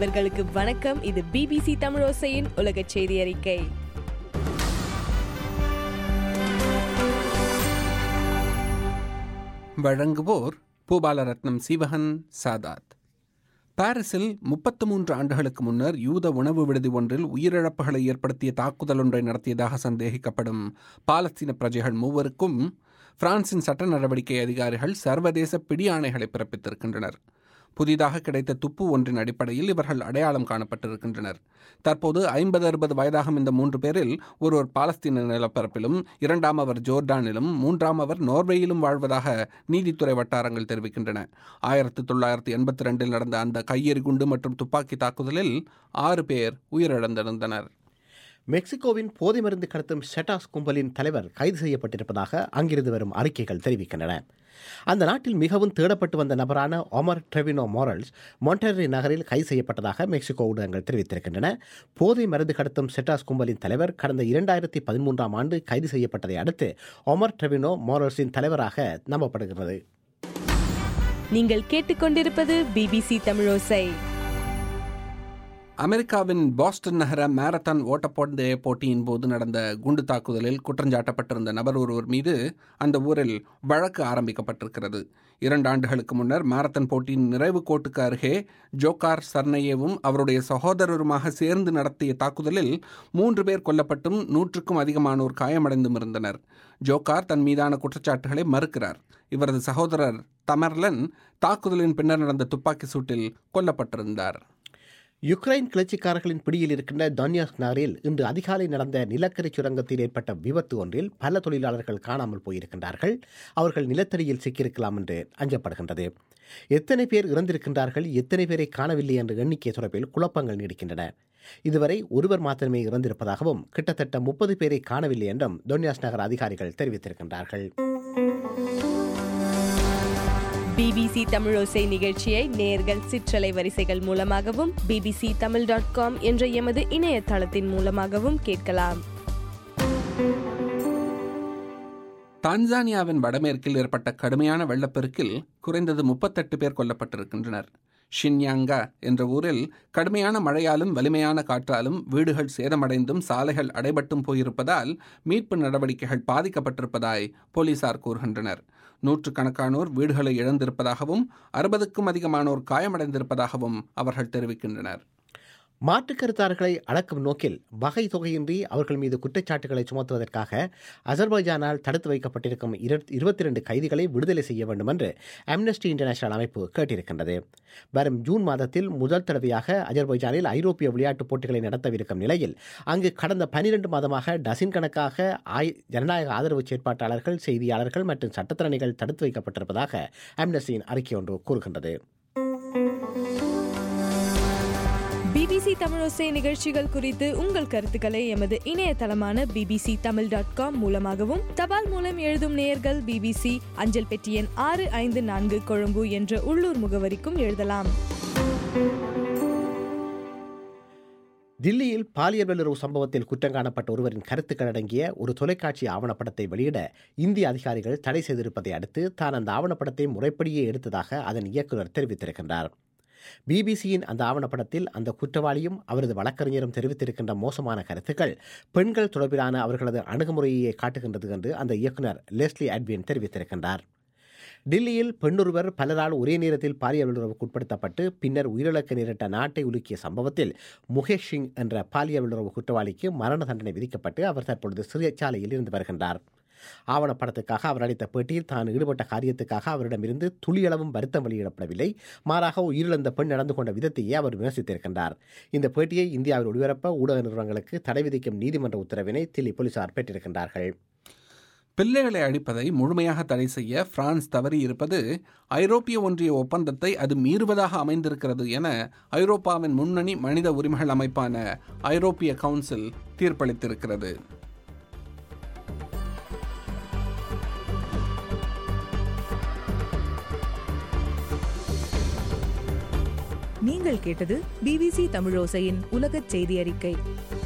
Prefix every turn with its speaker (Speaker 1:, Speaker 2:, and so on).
Speaker 1: நண்பர்களுக்கு வணக்கம் இது பிபிசி தமிழோசையின் உலக செய்தி அறிக்கை
Speaker 2: வழங்குவோர் பூபாலரத்னம் சீவகன் சாதாத் பாரிஸில் முப்பத்து மூன்று ஆண்டுகளுக்கு முன்னர் யூத உணவு விடுதி ஒன்றில் உயிரிழப்புகளை ஏற்படுத்திய தாக்குதல் ஒன்றை நடத்தியதாக சந்தேகிக்கப்படும் பாலஸ்தீன பிரஜைகள் மூவருக்கும் பிரான்சின் சட்ட நடவடிக்கை அதிகாரிகள் சர்வதேச பிடி ஆணைகளை பிறப்பித்திருக்கின்றனர் புதிதாக கிடைத்த துப்பு ஒன்றின் அடிப்படையில் இவர்கள் அடையாளம் காணப்பட்டிருக்கின்றனர் தற்போது ஐம்பது அறுபது வயதாகும் இந்த மூன்று பேரில் ஒருவர் பாலஸ்தீன நிலப்பரப்பிலும் இரண்டாம் அவர் ஜோர்டானிலும் மூன்றாம் அவர் நோர்வேயிலும் வாழ்வதாக நீதித்துறை வட்டாரங்கள் தெரிவிக்கின்றன ஆயிரத்தி தொள்ளாயிரத்தி எண்பத்தி ரெண்டில் நடந்த அந்த கையெறி குண்டு மற்றும் துப்பாக்கி தாக்குதலில் ஆறு பேர் உயிரிழந்திருந்தனர்
Speaker 3: மெக்சிகோவின் போதை மருந்து கடத்தும் ஷெட்டாஸ் கும்பலின் தலைவர் கைது செய்யப்பட்டிருப்பதாக அங்கிருந்து வரும் அறிக்கைகள் தெரிவிக்கின்றன அந்த நாட்டில் மிகவும் தேடப்பட்டு வந்த நபரான ஒமர் ட்ரெவினோ மோரல்ஸ் மொண்டரி நகரில் கைது செய்யப்பட்டதாக மெக்சிகோ ஊடகங்கள் தெரிவித்திருக்கின்றன போதை மருந்து கடத்தும் செட்டாஸ் கும்பலின் தலைவர் கடந்த இரண்டாயிரத்தி பதிமூன்றாம் ஆண்டு கைது செய்யப்பட்டதை அடுத்து ஒமர் ட்ரெவினோ மோரல்ஸின் தலைவராக நம்பப்படுகிறது
Speaker 1: நீங்கள் கேட்டுக்கொண்டிருப்பது பிபிசி தமிழோசை
Speaker 2: அமெரிக்காவின் பாஸ்டன் நகர மாரத்தான் ஓட்டப்பந்தய போட்டியின் போது நடந்த குண்டு தாக்குதலில் குற்றஞ்சாட்டப்பட்டிருந்த நபர் ஒருவர் மீது அந்த ஊரில் வழக்கு ஆரம்பிக்கப்பட்டிருக்கிறது இரண்டு ஆண்டுகளுக்கு முன்னர் மாரத்தான் போட்டியின் நிறைவு கோட்டுக்கு அருகே ஜோகார் சர்னையேவும் அவருடைய சகோதரருமாக சேர்ந்து நடத்திய தாக்குதலில் மூன்று பேர் கொல்லப்பட்டும் நூற்றுக்கும் அதிகமானோர் காயமடைந்தும் இருந்தனர் ஜோகார் தன் மீதான குற்றச்சாட்டுகளை மறுக்கிறார் இவரது சகோதரர் தமர்லன் தாக்குதலின் பின்னர் நடந்த துப்பாக்கி சூட்டில் கொல்லப்பட்டிருந்தார்
Speaker 3: யுக்ரைன் கிளர்ச்சிக்காரர்களின் பிடியில் இருக்கின்ற டொன்யாஸ்க் நகரில் இன்று அதிகாலை நடந்த நிலக்கரி சுரங்கத்தில் ஏற்பட்ட விபத்து ஒன்றில் பல தொழிலாளர்கள் காணாமல் போயிருக்கின்றார்கள் அவர்கள் நிலத்தடியில் சிக்கியிருக்கலாம் என்று அஞ்சப்படுகின்றது எத்தனை பேர் இறந்திருக்கின்றார்கள் எத்தனை பேரை காணவில்லை என்ற எண்ணிக்கை தொடர்பில் குழப்பங்கள் நீடிக்கின்றன இதுவரை ஒருவர் மாத்திரமே இறந்திருப்பதாகவும் கிட்டத்தட்ட முப்பது பேரை காணவில்லை என்றும் டொன்யாஸ் நகர் அதிகாரிகள் தெரிவித்திருக்கின்றார்கள்
Speaker 1: பிபிசி தமிழோசை நிகழ்ச்சியை நேர்கள் சிற்றலை வரிசைகள் மூலமாகவும் பிபிசி தமிழ் டாட் காம் என்ற எமது இணையதளத்தின் மூலமாகவும் கேட்கலாம்
Speaker 2: தான்சானியாவின் வடமேற்கில் ஏற்பட்ட கடுமையான வெள்ளப்பெருக்கில் குறைந்தது முப்பத்தெட்டு பேர் கொல்லப்பட்டிருக்கின்றனர் ஷின்யாங்கா என்ற ஊரில் கடுமையான மழையாலும் வலிமையான காற்றாலும் வீடுகள் சேதமடைந்தும் சாலைகள் அடைபட்டும் போயிருப்பதால் மீட்பு நடவடிக்கைகள் பாதிக்கப்பட்டிருப்பதாய் போலீசார் கூறுகின்றனர் நூற்றுக்கணக்கானோர் வீடுகளை இழந்திருப்பதாகவும் அறுபதுக்கும் அதிகமானோர் காயமடைந்திருப்பதாகவும் அவர்கள் தெரிவிக்கின்றனர்
Speaker 3: மாற்றுக் கருத்தாளர்களை அடக்கும் நோக்கில் வகை தொகையின்றி அவர்கள் மீது குற்றச்சாட்டுகளை சுமத்துவதற்காக அசர்பைஜானால் தடுத்து வைக்கப்பட்டிருக்கும் இருபத்தி ரெண்டு கைதிகளை விடுதலை செய்ய வேண்டும் என்று அம்னஸ்டி இன்டர்நேஷனல் அமைப்பு கேட்டிருக்கின்றது வரும் ஜூன் மாதத்தில் முதல் தடவையாக அஜர்பைஜானில் ஐரோப்பிய விளையாட்டுப் போட்டிகளை நடத்தவிருக்கும் நிலையில் அங்கு கடந்த பனிரெண்டு மாதமாக டசின் கணக்காக ஆய் ஜனநாயக ஆதரவு செயற்பாட்டாளர்கள் செய்தியாளர்கள் மற்றும் சட்டத்திறனிகள் தடுத்து வைக்கப்பட்டிருப்பதாக அம்னஸ்டியின் அறிக்கை ஒன்று கூறுகின்றது
Speaker 1: பிபிசி தமிழோசை நிகழ்ச்சிகள் குறித்து உங்கள் கருத்துக்களை எமது இணையதளமான பிபிசி தமிழ் டாட் காம் மூலமாகவும் தபால் மூலம் எழுதும் நேயர்கள் பிபிசி அஞ்சல் பெட்டி எண் ஆறு ஐந்து நான்கு கொழும்பு என்ற உள்ளூர் முகவரிக்கும் எழுதலாம்
Speaker 3: தில்லியில் பாலியல் வல்லுறவு சம்பவத்தில் குற்றம் காணப்பட்ட ஒருவரின் கருத்துக்கள் அடங்கிய ஒரு தொலைக்காட்சி ஆவணப்படத்தை வெளியிட இந்திய அதிகாரிகள் தடை செய்திருப்பதை அடுத்து தான் அந்த ஆவணப்படத்தை முறைப்படியே எடுத்ததாக அதன் இயக்குநர் தெரிவித்திருக்கின்றார் பிபிசியின் அந்த ஆவணப்படத்தில் அந்த குற்றவாளியும் அவரது வழக்கறிஞரும் தெரிவித்திருக்கின்ற மோசமான கருத்துக்கள் பெண்கள் தொடர்பிலான அவர்களது அணுகுமுறையை காட்டுகின்றது என்று அந்த இயக்குநர் லெஸ்லி அட்வின் தெரிவித்திருக்கின்றார் டில்லியில் பெண்ணொருவர் பலரால் ஒரே நேரத்தில் பாலியல் வல்லுறவுக்கு உட்படுத்தப்பட்டு பின்னர் உயிரிழக்க நேரிட்ட நாட்டை உலுக்கிய சம்பவத்தில் முகேஷ் சிங் என்ற பாலியல் வல்லுறவு குற்றவாளிக்கு மரண தண்டனை விதிக்கப்பட்டு அவர் தற்பொழுது சிறைச்சாலையில் இருந்து வருகின்றார் ஆவணப்படத்துக்காக அவர் அளித்த பேட்டியில் தான் ஈடுபட்ட காரியத்துக்காக அவரிடமிருந்து துளியளவும் வருத்தம் வெளியிடப்படவில்லை மாறாக உயிரிழந்த பெண் நடந்து கொண்ட விதத்தையே அவர் விமர்சித்திருக்கின்றார் இந்த பேட்டியை இந்தியாவில் ஒளிபரப்ப ஊடக நிறுவனங்களுக்கு தடை விதிக்கும் நீதிமன்ற உத்தரவினை தில்லி போலீசார் பெற்றிருக்கின்றார்கள்
Speaker 2: பிள்ளைகளை அழிப்பதை முழுமையாக தடை செய்ய பிரான்ஸ் தவறி இருப்பது ஐரோப்பிய ஒன்றிய ஒப்பந்தத்தை அது மீறுவதாக அமைந்திருக்கிறது என ஐரோப்பாவின் முன்னணி மனித உரிமைகள் அமைப்பான ஐரோப்பிய கவுன்சில் தீர்ப்பளித்திருக்கிறது
Speaker 4: நீங்கள் கேட்டது பிபிசி தமிழோசையின் உலகச் செய்தி அறிக்கை